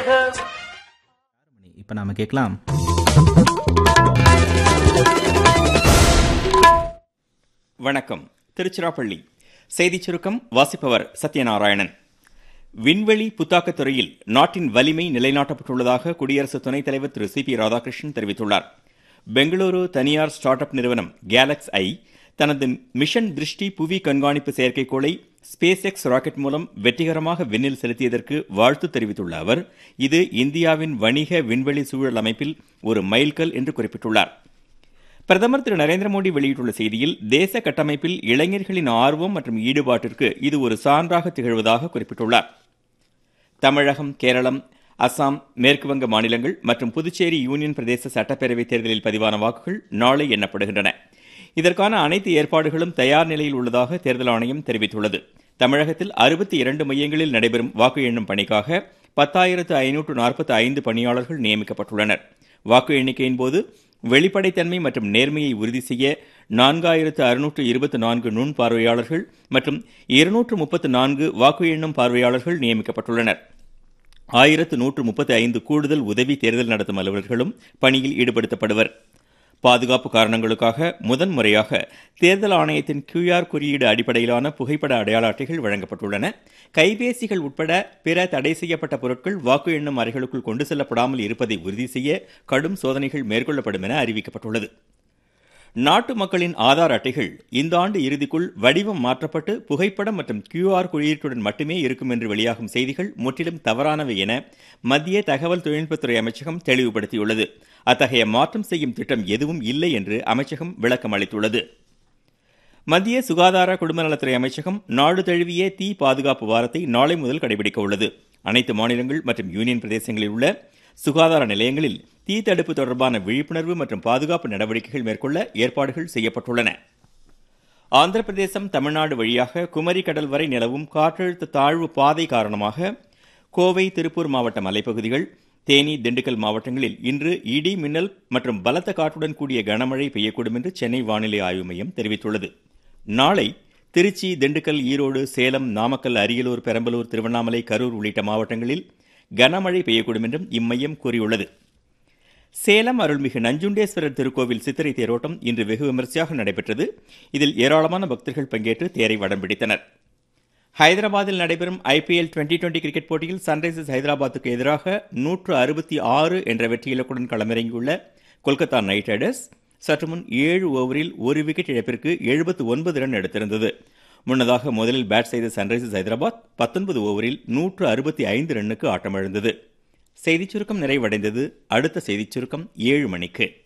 மேகம் இப்போ நாம கேட்கலாம் வணக்கம் திருச்சிராப்பள்ளி செய்திச் சுருக்கம் வாசிப்பவர் சத்யநாராயணன் விண்வெளி புத்தாக்கத் துறையில் நாட்டின் வலிமை நிலைநாட்டப்பட்டுள்ளதாக குடியரசு துணைத் தலைவர் திரு சி பி ராதாகிருஷ்ணன் தெரிவித்துள்ளார் பெங்களூரு தனியார் ஸ்டார்ட் அப் நிறுவனம் கேலக்ஸ் ஐ தனது மிஷன் திருஷ்டி புவி கண்காணிப்பு செயற்கைக்கோளை ஸ்பேஸ் எக்ஸ் ராக்கெட் மூலம் வெற்றிகரமாக விண்ணில் செலுத்தியதற்கு வாழ்த்து தெரிவித்துள்ள அவர் இது இந்தியாவின் வணிக விண்வெளி சூழல் அமைப்பில் ஒரு மைல்கல் என்று குறிப்பிட்டுள்ளார் பிரதமர் திரு நரேந்திர மோடி வெளியிட்டுள்ள செய்தியில் தேச கட்டமைப்பில் இளைஞர்களின் ஆர்வம் மற்றும் ஈடுபாட்டிற்கு இது ஒரு சான்றாக திகழ்வதாக குறிப்பிட்டுள்ளார் தமிழகம் கேரளம் அசாம் மேற்குவங்க மாநிலங்கள் மற்றும் புதுச்சேரி யூனியன் பிரதேச சட்டப்பேரவைத் தேர்தலில் பதிவான வாக்குகள் நாளை எண்ணப்படுகின்றன இதற்கான அனைத்து ஏற்பாடுகளும் தயார் நிலையில் உள்ளதாக தேர்தல் ஆணையம் தெரிவித்துள்ளது தமிழகத்தில் அறுபத்தி இரண்டு மையங்களில் நடைபெறும் வாக்கு எண்ணும் பணிக்காக பத்தாயிரத்து ஐநூற்று நாற்பத்தி ஐந்து பணியாளர்கள் நியமிக்கப்பட்டுள்ளனர் வாக்கு எண்ணிக்கையின் போது வெளிப்படைத்தன்மை மற்றும் நேர்மையை உறுதி செய்ய நான்காயிரத்து அறுநூற்று இருபத்தி நான்கு நுண் பார்வையாளர்கள் மற்றும் இருநூற்று முப்பத்து நான்கு வாக்கு எண்ணும் பார்வையாளர்கள் நியமிக்கப்பட்டுள்ளனர் ஆயிரத்து நூற்று முப்பத்தி ஐந்து கூடுதல் உதவி தேர்தல் நடத்தும் அலுவலர்களும் பணியில் ஈடுபடுத்தப்படுவர் பாதுகாப்பு காரணங்களுக்காக முதன்முறையாக தேர்தல் ஆணையத்தின் கியூஆர் குறியீடு அடிப்படையிலான புகைப்பட அடையாள அட்டைகள் வழங்கப்பட்டுள்ளன கைபேசிகள் உட்பட பிற தடை செய்யப்பட்ட பொருட்கள் வாக்கு எண்ணும் அறைகளுக்குள் கொண்டு செல்லப்படாமல் இருப்பதை உறுதி செய்ய கடும் சோதனைகள் மேற்கொள்ளப்படும் என அறிவிக்கப்பட்டுள்ளது நாட்டு மக்களின் ஆதார் அட்டைகள் இந்த ஆண்டு இறுதிக்குள் வடிவம் மாற்றப்பட்டு புகைப்படம் மற்றும் கியூஆர் குறியீட்டுடன் மட்டுமே இருக்கும் என்று வெளியாகும் செய்திகள் முற்றிலும் தவறானவை என மத்திய தகவல் தொழில்நுட்பத்துறை அமைச்சகம் தெளிவுபடுத்தியுள்ளது அத்தகைய மாற்றம் செய்யும் திட்டம் எதுவும் இல்லை என்று அமைச்சகம் விளக்கம் அளித்துள்ளது மத்திய சுகாதார குடும்பநலத்துறை அமைச்சகம் நாடு தழுவிய தீ பாதுகாப்பு வாரத்தை நாளை முதல் கடைபிடிக்க உள்ளது அனைத்து மாநிலங்கள் மற்றும் யூனியன் பிரதேசங்களில் உள்ள சுகாதார நிலையங்களில் தீ தடுப்பு தொடர்பான விழிப்புணர்வு மற்றும் பாதுகாப்பு நடவடிக்கைகள் மேற்கொள்ள ஏற்பாடுகள் செய்யப்பட்டுள்ளன ஆந்திர பிரதேசம் தமிழ்நாடு வழியாக குமரி கடல் வரை நிலவும் காற்றழுத்த தாழ்வு பாதை காரணமாக கோவை திருப்பூர் மாவட்ட மலைப்பகுதிகள் தேனி திண்டுக்கல் மாவட்டங்களில் இன்று இடி மின்னல் மற்றும் பலத்த காற்றுடன் கூடிய கனமழை பெய்யக்கூடும் என்று சென்னை வானிலை ஆய்வு மையம் தெரிவித்துள்ளது நாளை திருச்சி திண்டுக்கல் ஈரோடு சேலம் நாமக்கல் அரியலூர் பெரம்பலூர் திருவண்ணாமலை கரூர் உள்ளிட்ட மாவட்டங்களில் கனமழை பெய்யக்கூடும் என்றும் இம்மையம் கூறியுள்ளது சேலம் அருள்மிகு நஞ்சுண்டேஸ்வரர் திருக்கோவில் சித்திரை தேரோட்டம் இன்று வெகு விமரிசையாக நடைபெற்றது இதில் ஏராளமான பக்தர்கள் பங்கேற்று தேரை வடம் பிடித்தனர் ஹைதராபாத்தில் நடைபெறும் ஐபிஎல் டுவெண்டி டுவெண்டி கிரிக்கெட் போட்டியில் சன்ரைசர்ஸ் ஹைதராபாத்துக்கு எதிராக நூற்று அறுபத்தி ஆறு என்ற வெற்றி இலக்குடன் களமிறங்கியுள்ள கொல்கத்தா நைட் ரைடர்ஸ் சற்று முன் ஏழு ஓவரில் ஒரு விக்கெட் இழப்பிற்கு எழுபத்து ஒன்பது ரன் எடுத்திருந்தது முன்னதாக முதலில் பேட் செய்த சன்ரைசர்ஸ் ஹைதராபாத் பத்தொன்பது ஓவரில் நூற்று அறுபத்தி ஐந்து ரன்னுக்கு ஆட்டமிழந்தது செய்திச் சுருக்கம் நிறைவடைந்தது அடுத்த செய்திச் சுருக்கம் ஏழு மணிக்கு